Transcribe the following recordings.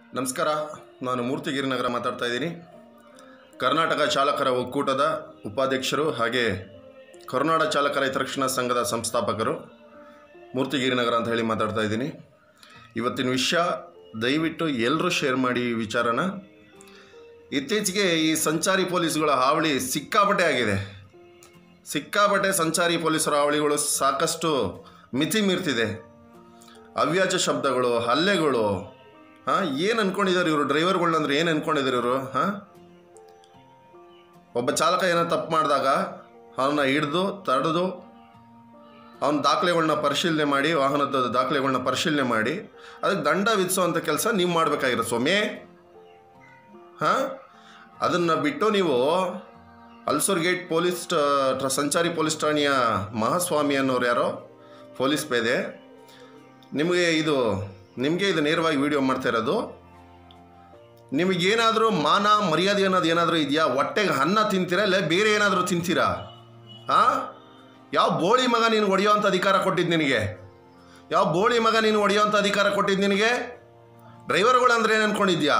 ನಮಸ್ಕಾರ ನಾನು ಮೂರ್ತಿಗಿರಿನಗರ ಮಾತಾಡ್ತಾ ಇದ್ದೀನಿ ಕರ್ನಾಟಕ ಚಾಲಕರ ಒಕ್ಕೂಟದ ಉಪಾಧ್ಯಕ್ಷರು ಹಾಗೆ ಕರ್ನಾಟಕ ಚಾಲಕರ ಹಿತರಕ್ಷಣಾ ಸಂಘದ ಸಂಸ್ಥಾಪಕರು ಮೂರ್ತಿಗಿರಿನಗರ ಅಂತ ಹೇಳಿ ಮಾತಾಡ್ತಾ ಇದ್ದೀನಿ ಇವತ್ತಿನ ವಿಷಯ ದಯವಿಟ್ಟು ಎಲ್ಲರೂ ಶೇರ್ ಮಾಡಿ ಈ ವಿಚಾರನ ಇತ್ತೀಚೆಗೆ ಈ ಸಂಚಾರಿ ಪೊಲೀಸ್ಗಳ ಹಾವಳಿ ಸಿಕ್ಕಾಪಟ್ಟೆ ಆಗಿದೆ ಸಿಕ್ಕಾಪಟ್ಟೆ ಸಂಚಾರಿ ಪೊಲೀಸರ ಹಾವಳಿಗಳು ಸಾಕಷ್ಟು ಮಿತಿ ಮೀರ್ತಿದೆ ಅವ್ಯಾಜ ಶಬ್ದಗಳು ಹಲ್ಲೆಗಳು ಹಾಂ ಏನು ಅಂದ್ಕೊಂಡಿದ್ದಾರೆ ಇವರು ಡ್ರೈವರ್ಗಳನ್ನಂದ್ರೆ ಏನು ಅಂದ್ಕೊಂಡಿದ್ದಾರೆ ಇವರು ಹಾಂ ಒಬ್ಬ ಚಾಲಕ ಏನೋ ತಪ್ಪು ಮಾಡಿದಾಗ ಅವನ್ನ ಹಿಡಿದು ತಡೆದು ಅವನ ದಾಖಲೆಗಳನ್ನ ಪರಿಶೀಲನೆ ಮಾಡಿ ವಾಹನದ ದಾಖಲೆಗಳನ್ನ ಪರಿಶೀಲನೆ ಮಾಡಿ ಅದಕ್ಕೆ ದಂಡ ವಿಧಿಸುವಂಥ ಕೆಲಸ ನೀವು ಮಾಡಬೇಕಾಗಿರೋ ಸ್ವಾಮಿ ಹಾಂ ಅದನ್ನು ಬಿಟ್ಟು ನೀವು ಅಲ್ಸೂರ್ ಗೇಟ್ ಪೊಲೀಸ್ ಟ- ಟ್ರ- ಸಂಚಾರಿ ಪೊಲೀಸ್ ಠಾಣೆಯ ಮಹಾಸ್ವಾಮಿ ಅನ್ನೋರು ಯಾರೋ ಪೊಲೀಸ್ ಪೇದೆ ನಿಮಗೆ ಇದು ನಿಮಗೆ ಇದು ನೇರವಾಗಿ ವಿಡಿಯೋ ಮಾಡ್ತಾ ಇರೋದು ನಿಮಗೇನಾದರೂ ಮಾನ ಮರ್ಯಾದೆ ಅನ್ನೋದು ಏನಾದರೂ ಇದೆಯಾ ಹೊಟ್ಟೆಗೆ ಅನ್ನ ತಿಂತೀರಾ ಇಲ್ಲ ಬೇರೆ ಏನಾದರೂ ತಿಂತೀರಾ ಹಾಂ ಯಾವ ಬೋಳಿ ಮಗ ನೀನು ಹೊಡೆಯೋವಂಥ ಅಧಿಕಾರ ಕೊಟ್ಟಿದ್ದು ನಿನಗೆ ಯಾವ ಬೋಳಿ ಮಗ ನೀನು ಹೊಡೆಯೋವಂಥ ಅಧಿಕಾರ ಕೊಟ್ಟಿದ್ದು ನಿನಗೆ ಡ್ರೈವರ್ಗಳು ಅಂದ್ರೆ ಏನು ಅನ್ಕೊಂಡಿದ್ಯಾ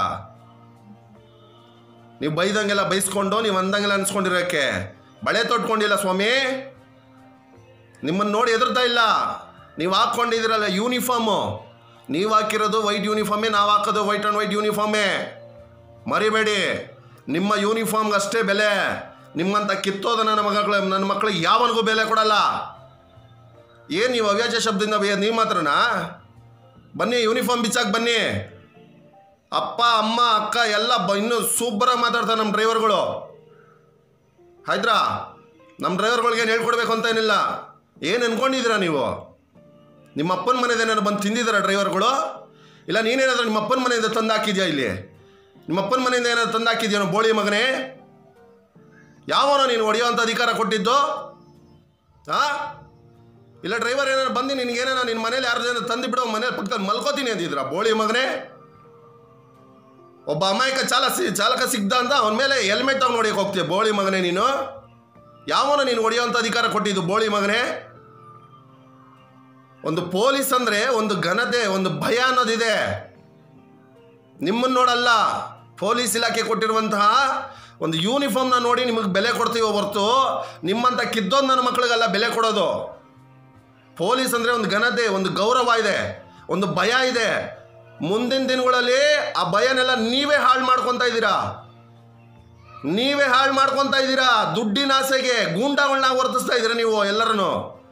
ನೀವು ಬೈದಂಗೆಲ್ಲ ಬೈಸ್ಕೊಂಡು ನೀವು ಅಂದಂಗೆಲ್ಲ ಅನ್ಸ್ಕೊಂಡಿರೋಕ್ಕೆ ಬಳೆ ತೊಟ್ಕೊಂಡಿಲ್ಲ ಸ್ವಾಮಿ ನಿಮ್ಮನ್ನು ನೋಡಿ ಎದುರ್ತಾ ಇಲ್ಲ ನೀವು ಹಾಕ್ಕೊಂಡಿದ್ದೀರಲ್ಲ ಯೂನಿಫಾರ್ಮು ನೀವು ಹಾಕಿರೋದು ವೈಟ್ ಯೂನಿಫಾರ್ಮೇ ನಾವು ಹಾಕೋದು ವೈಟ್ ಆ್ಯಂಡ್ ವೈಟ್ ಯೂನಿಫಾರ್ಮೇ ಮರಿಬೇಡಿ ನಿಮ್ಮ ಯೂನಿಫಾರ್ಮ್ಗೆ ಅಷ್ಟೇ ಬೆಲೆ ನಿಮ್ಮಂಥ ಕಿತ್ತೋದ ನನ್ನ ಮಕ್ಕಳು ನನ್ನ ಮಕ್ಕಳಿಗೆ ಯಾವನಿಗೂ ಬೆಲೆ ಕೊಡಲ್ಲ ಏನು ನೀವು ಅವ್ಯಾಜ ಶಬ್ದದಿಂದ ಬೈಯೋದು ನೀವು ಮಾತ್ರನಾ ಬನ್ನಿ ಯೂನಿಫಾರ್ಮ್ ಬಿಚ್ಚಾಕ್ ಬನ್ನಿ ಅಪ್ಪ ಅಮ್ಮ ಅಕ್ಕ ಎಲ್ಲ ಬ ಇನ್ನೂ ಸೂಪರಾಗಿ ಮಾತಾಡ್ತಾರೆ ನಮ್ಮ ಡ್ರೈವರ್ಗಳು ಆಯ್ತಾ ನಮ್ಮ ಡ್ರೈವರ್ಗಳಿಗೆ ಏನು ಹೇಳ್ಕೊಡ್ಬೇಕು ಅಂತ ಏನಿಲ್ಲ ಏನು ಅನ್ಕೊಂಡಿದ್ದೀರಾ ನೀವು ನಿಮ್ಮ ಅಪ್ಪನ ಮನೆದೇನಾದ್ರು ಬಂದು ತಿಂದಿದ್ದೀರಾ ಡ್ರೈವರ್ಗಳು ಇಲ್ಲ ನೀನೇನಾದ್ರೂ ನಿಮ್ಮ ಅಪ್ಪನ ಮನೆಯಿಂದ ತಂದು ಹಾಕಿದ್ಯಾ ಇಲ್ಲಿ ನಿಮ್ಮ ಅಪ್ಪನ ಮನೆಯಿಂದ ಏನಾದ್ರು ತಂದು ಹಾಕಿದ್ಯಾನೋ ಬೋಳಿ ಮಗನೇ ಯಾವನೋ ನೀನು ಹೊಡೆಯೋವಂಥ ಅಧಿಕಾರ ಕೊಟ್ಟಿದ್ದು ಹಾ ಇಲ್ಲ ಡ್ರೈವರ್ ಏನಾರು ಬಂದು ನಿನಗೇನೇನೋ ನಿನ್ನ ಮನೇಲಿ ಯಾರು ಜನ ತಂದು ಬಿಡೋ ಮನೇಲಿ ಪಕ್ಕದಲ್ಲಿ ಮಲ್ಕೋತೀನಿ ಅಂದಿದ್ರಾ ಬೋಳಿ ಮಗನೇ ಒಬ್ಬ ಅಮಾಯಕ ಚಾಲ ಸಿ ಚಾಲಕ ಸಿಗ್ದ ಅಂತ ಅವನ ಮೇಲೆ ಹೆಲ್ಮೆಟ್ ತಗೊಂಡು ಹೊಡಿಯಕ್ಕೆ ಹೋಗ್ತೀಯ ಬೋಳಿ ಮಗನೇ ನೀನು ಯಾವನ ನೀನು ಹೊಡೆಯೋವಂಥ ಅಧಿಕಾರ ಕೊಟ್ಟಿದ್ದು ಬೋಳಿ ಮಗನೇ ಒಂದು ಪೊಲೀಸ್ ಅಂದರೆ ಒಂದು ಘನತೆ ಒಂದು ಭಯ ಅನ್ನೋದಿದೆ ನಿಮ್ಮನ್ನು ನೋಡಲ್ಲ ಪೊಲೀಸ್ ಇಲಾಖೆ ಕೊಟ್ಟಿರುವಂತಹ ಒಂದು ಯೂನಿಫಾರ್ಮ್ನ ನೋಡಿ ನಿಮಗೆ ಬೆಲೆ ಕೊಡ್ತೀವೋ ಹೊರ್ತು ನಿಮ್ಮಂಥ ಕಿದ್ದೊಂದು ನನ್ನ ಮಕ್ಕಳಿಗೆಲ್ಲ ಬೆಲೆ ಕೊಡೋದು ಪೊಲೀಸ್ ಅಂದರೆ ಒಂದು ಘನತೆ ಒಂದು ಗೌರವ ಇದೆ ಒಂದು ಭಯ ಇದೆ ಮುಂದಿನ ದಿನಗಳಲ್ಲಿ ಆ ಭಯನೆಲ್ಲ ನೀವೇ ಹಾಳು ಮಾಡ್ಕೊತಾ ಇದ್ದೀರಾ ನೀವೇ ಹಾಳು ಮಾಡ್ಕೊತಾ ಇದ್ದೀರಾ ದುಡ್ಡಿನ ಆಸೆಗೆ ಗೂಂಡಾಗಳನ್ನ ವರ್ತಿಸ್ತಾ ಇದ್ದೀರಾ ನೀವು ಎಲ್ಲರನ್ನು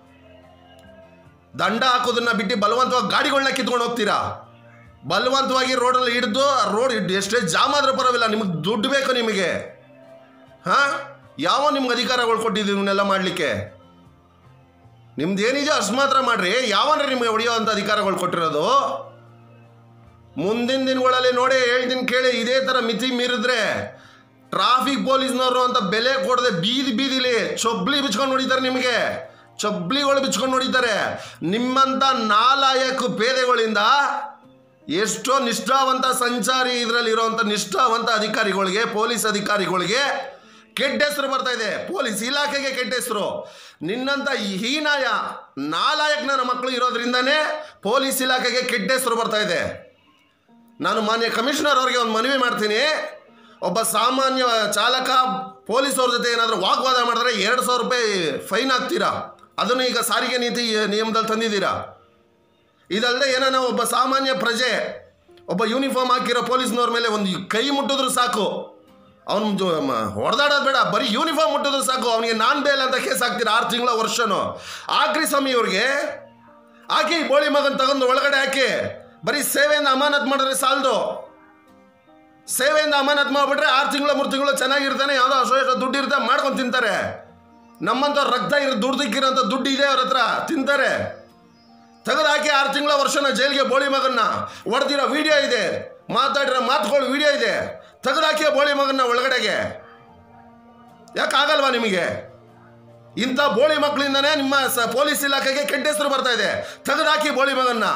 ದಂಡ ಹಾಕೋದನ್ನ ಬಿಟ್ಟು ಬಲವಂತವಾಗಿ ಗಾಡಿಗಳನ್ನ ಕಿತ್ಕೊಂಡು ಹೋಗ್ತೀರಾ ಬಲವಂತವಾಗಿ ರೋಡಲ್ಲಿ ಹಿಡಿದು ರೋಡ್ ಎಷ್ಟೇ ಜಾಮ್ ಆದ್ರೂ ಪರವಾಗಿಲ್ಲ ನಿಮಗೆ ದುಡ್ಡು ಬೇಕು ನಿಮಗೆ ಹಾಂ ಯಾವ ನಿಮ್ಗೆ ಅಧಿಕಾರಗಳು ಕೊಟ್ಟಿದ್ದೀವಿ ಇವನ್ನೆಲ್ಲ ಮಾಡಲಿಕ್ಕೆ ನಿಮ್ದು ಏನಿದೆಯೋ ಅಷ್ಟು ಮಾತ್ರ ಮಾಡ್ರಿ ಯಾವನ್ರಿ ನಿಮಗೆ ಹೊಡೆಯೋವಂಥ ಅಧಿಕಾರಗಳು ಕೊಟ್ಟಿರೋದು ಮುಂದಿನ ದಿನಗಳಲ್ಲಿ ನೋಡಿ ಹೇಳ್ತೀನಿ ಕೇಳಿ ಇದೇ ಥರ ಮಿತಿ ಮೀರಿದ್ರೆ ಟ್ರಾಫಿಕ್ ಪೊಲೀಸ್ನವರು ಅಂತ ಬೆಲೆ ಕೊಡದೆ ಬೀದಿ ಬೀದಿಲಿ ಚೊಬ್ಲಿ ಬಿಚ್ಕೊಂಡು ಹೊಡಿತಾರೆ ನಿಮಗೆ ಚೊಬ್ಲಿಗಳು ಬಿಚ್ಕೊಂಡು ಹೊಡಿತಾರೆ ನಿಮ್ಮಂಥ ನಾಲಾಯಕ ಪೇದೆಗಳಿಂದ ಎಷ್ಟೋ ನಿಷ್ಠಾವಂತ ಸಂಚಾರಿ ಇದರಲ್ಲಿ ಇರೋವಂಥ ನಿಷ್ಠಾವಂತ ಅಧಿಕಾರಿಗಳಿಗೆ ಪೊಲೀಸ್ ಅಧಿಕಾರಿಗಳಿಗೆ ಕೆಟ್ಟ ಹೆಸರು ಬರ್ತಾ ಇದೆ ಪೊಲೀಸ್ ಇಲಾಖೆಗೆ ಕೆಟ್ಟ ಹೆಸರು ನಿನ್ನಂಥ ಹೀನಾಯ ನಾಲಾಯಕ್ ನನ್ನ ಮಕ್ಕಳು ಇರೋದ್ರಿಂದನೇ ಪೊಲೀಸ್ ಇಲಾಖೆಗೆ ಕೆಟ್ಟ ಹೆಸರು ಬರ್ತಾ ಇದೆ ನಾನು ಮಾನ್ಯ ಕಮಿಷನರ್ ಅವರಿಗೆ ಒಂದು ಮನವಿ ಮಾಡ್ತೀನಿ ಒಬ್ಬ ಸಾಮಾನ್ಯ ಚಾಲಕ ಪೊಲೀಸ್ ಅವ್ರ ಜೊತೆ ಏನಾದರೂ ವಾಗ್ವಾದ ಮಾಡಿದ್ರೆ ಎರಡು ಸಾವಿರ ರೂಪಾಯಿ ಫೈನ್ ಹಾಕ್ತೀರಾ ಅದನ್ನು ಈಗ ಸಾರಿಗೆ ನೀತಿ ನಿಯಮದಲ್ಲಿ ತಂದಿದ್ದೀರಾ ಇದಲ್ಲದೆ ಏನಾನ ಒಬ್ಬ ಸಾಮಾನ್ಯ ಪ್ರಜೆ ಒಬ್ಬ ಯೂನಿಫಾರ್ಮ್ ಹಾಕಿರೋ ಪೊಲೀಸ್ನವ್ರ ಮೇಲೆ ಒಂದು ಕೈ ಮುಟ್ಟಿದ್ರು ಸಾಕು ಅವನು ಹೊಡೆದಾಡೋದು ಬೇಡ ಬರೀ ಯೂನಿಫಾರ್ಮ್ ಮುಟ್ಟಿದ್ರು ಸಾಕು ಅವನಿಗೆ ನಾನ್ ಬೇಲ್ ಅಂತ ಕೇಸ್ ಹಾಕ್ತೀರಾ ಆರು ತಿಂಗಳ ವರ್ಷನೋ ಆಕ್ರಿ ಸ್ವಾಮಿ ಇವ್ರಿಗೆ ಹಾಕಿ ಬೋಳಿ ಮಗನ್ ತಗೊಂಡು ಒಳಗಡೆ ಹಾಕಿ ಬರೀ ಸೇವೆಯಿಂದ ಅಮಾನತ್ ಮಾಡಿದ್ರೆ ಸಾಲದು ಸೇವೆಯಿಂದ ಅಮಾನತ್ ಮಾಡಿಬಿಟ್ರೆ ಆರು ತಿಂಗಳು ಮೂರು ತಿಂಗಳು ಚೆನ್ನಾಗಿರ್ತಾನೆ ಯಾವುದೋ ಅಷ್ಟು ಎಷ್ಟು ದುಡ್ಡು ಇರುತ್ತೆ ಮಾಡ್ಕೊಂಡು ತಿಂತಾರೆ ನಮ್ಮಂಥ ರಕ್ತ ಇರೋ ದುಡ್ದಕ್ಕಿರೋಂಥ ದುಡ್ಡು ಇದೆ ಅವ್ರ ಹತ್ರ ತಿಂತಾರೆ ತೆಗೆದು ಹಾಕಿ ಆರು ತಿಂಗಳ ವರ್ಷನ ಜೈಲಿಗೆ ಬೋಳಿ ಮಗನ್ನ ಹೊಡೆದಿರೋ ವಿಡಿಯೋ ಇದೆ ಮಾತಾಡಿರೋ ಮಾತುಗಳು ವಿಡಿಯೋ ಇದೆ ತೆಗೆದು ಹಾಕಿ ಬೋಳಿ ಮಗನ್ನ ಒಳಗಡೆಗೆ ಯಾಕೆ ಆಗಲ್ವಾ ನಿಮಗೆ ಇಂಥ ಬೋಳಿ ಮಕ್ಕಳಿಂದನೇ ನಿಮ್ಮ ಸ ಪೊಲೀಸ್ ಇಲಾಖೆಗೆ ಕೆಟ್ಟ ಹೆಸರು ಬರ್ತಾ ಇದೆ ತೆಗೆದು ಹಾಕಿ ಬೋಳಿ ಮಗನ್ನ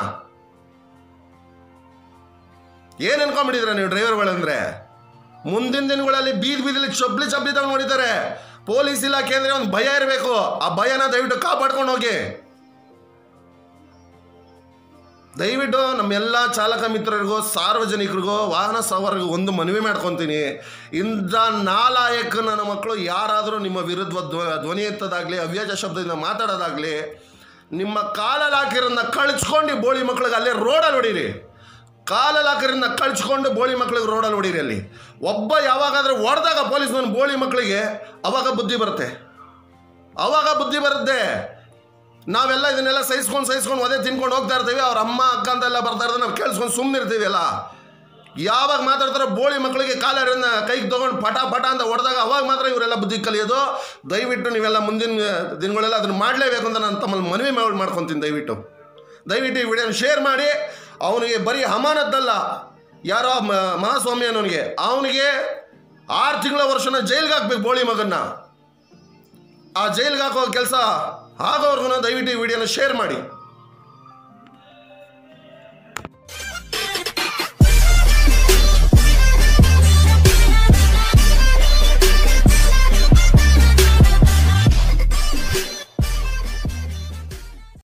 ಏನು ಅನ್ಕೊಂಬಿಟ್ಟಿದ್ರ ನೀವು ಡ್ರೈವರ್ಗಳಂದ್ರೆ ಮುಂದಿನ ದಿನಗಳಲ್ಲಿ ಬೀದಿ ಬೀದಿಲಿ ಚೊಬ್ಲಿ ಚಬ್ಲಿ ತಗೊಂಡು ನೋಡಿದ್ದಾರೆ ಪೊಲೀಸ್ ಇಲಾಖೆ ಅಂದರೆ ಒಂದು ಭಯ ಇರಬೇಕು ಆ ಭಯನ ದಯವಿಟ್ಟು ಕಾಪಾಡ್ಕೊಂಡು ಹೋಗಿ ದಯವಿಟ್ಟು ನಮ್ಮೆಲ್ಲ ಚಾಲಕ ಮಿತ್ರರಿಗೂ ಸಾರ್ವಜನಿಕರಿಗೂ ವಾಹನ ಸವಾರಿಗೂ ಒಂದು ಮನವಿ ಮಾಡ್ಕೊತೀನಿ ಇಂಥ ನಾಲಾಯಕ ನನ್ನ ಮಕ್ಕಳು ಯಾರಾದರೂ ನಿಮ್ಮ ವಿರುದ್ಧ ಧ್ವ- ಧ್ವನಿ ಎತ್ತದಾಗಲಿ ಅವ್ಯಾಜ ಶಬ್ದದಿಂದ ಮಾತಾಡೋದಾಗಲಿ ನಿಮ್ಮ ಕಾಲಲ್ಲಿ ಹಾಕಿರೋದನ್ನ ಕಳಿಸ್ಕೊಂಡು ಬೋಳಿ ಮಕ್ಳಿಗೆ ಅಲ್ಲೇ ರೋಡಲ್ಲಿ ಹೊಡೀರಿ ಕಾಲಲ್ಲಿ ಹಾಕಿರೋದನ್ನ ಕಳಿಸ್ಕೊಂಡು ಬೋಳಿ ಮಕ್ಳಿಗೆ ರೋಡಲ್ಲಿ ಹೊಡೀರಿ ಅಲ್ಲಿ ಒಬ್ಬ ಯಾವಾಗಾದರೂ ಹೊಡೆದಾಗ ಪೊಲೀಸ್ನವನು ಬೋಳಿ ಮಕ್ಕಳಿಗೆ ಅವಾಗ ಬುದ್ಧಿ ಬರುತ್ತೆ ಅವಾಗ ಬುದ್ಧಿ ಬರುತ್ತೆ ನಾವೆಲ್ಲ ಇದನ್ನೆಲ್ಲ ಸಹಿಸ್ಕೊಂಡು ಸಹಿಸ್ಕೊಂಡು ಅದೇ ತಿನ್ಕೊಂಡು ಹೋಗ್ತಾ ಇರ್ತೀವಿ ಅವ್ರ ಅಮ್ಮ ಅಕ್ಕ ಅಂತೆಲ್ಲ ಬರ್ತಾ ಇರೋದು ನಾವು ಕೇಳಿಸ್ಕೊಂಡು ಸುಮ್ಮನೆ ಇರ್ತೀವಿ ಅಲ್ಲ ಯಾವಾಗ ಮಾತಾಡ್ತಾರೋ ಬೋಳಿ ಮಕ್ಕಳಿಗೆ ಕಾಲರನ್ನ ಕೈಗೆ ತೊಗೊಂಡು ಪಟ ಪಟ ಅಂತ ಹೊಡೆದಾಗ ಅವಾಗ ಮಾತ್ರ ಇವರೆಲ್ಲ ಬುದ್ಧಿ ಕಲಿಯೋದು ದಯವಿಟ್ಟು ನೀವೆಲ್ಲ ಮುಂದಿನ ದಿನಗಳೆಲ್ಲ ಅದನ್ನು ಮಾಡಲೇಬೇಕು ಅಂತ ನಾನು ತಮ್ಮಲ್ಲಿ ಮನವಿ ಮಾಡ್- ಮಾಡ್ಕೊತೀನಿ ದಯವಿಟ್ಟು ದಯವಿಟ್ಟು ಈ ವಿಡಿಯೋನ ಶೇರ್ ಮಾಡಿ ಅವನಿಗೆ ಬರೀ ಅಮಾನತ್ತಲ್ಲ ಯಾರೋ ಮ- ಮಹಾಸ್ವಾಮಿ ಅನ್ನೋನಿಗೆ ಅವನಿಗೆ ಆರು ತಿಂಗಳ ವರ್ಷನ ಜೈಲ್ಗೆ ಹಾಕ್ಬೇಕು ಬೋಳಿ ಮಗನ್ನ ಆ ಜೈಲ್ಗೆ ಹಾಕೋ ಕೆಲಸ ಆಗೋವರೆಗೂ ದಯವಿಟ್ಟು ಈ ವಿಡಿಯೋನ ಶೇರ್ ಮಾಡಿ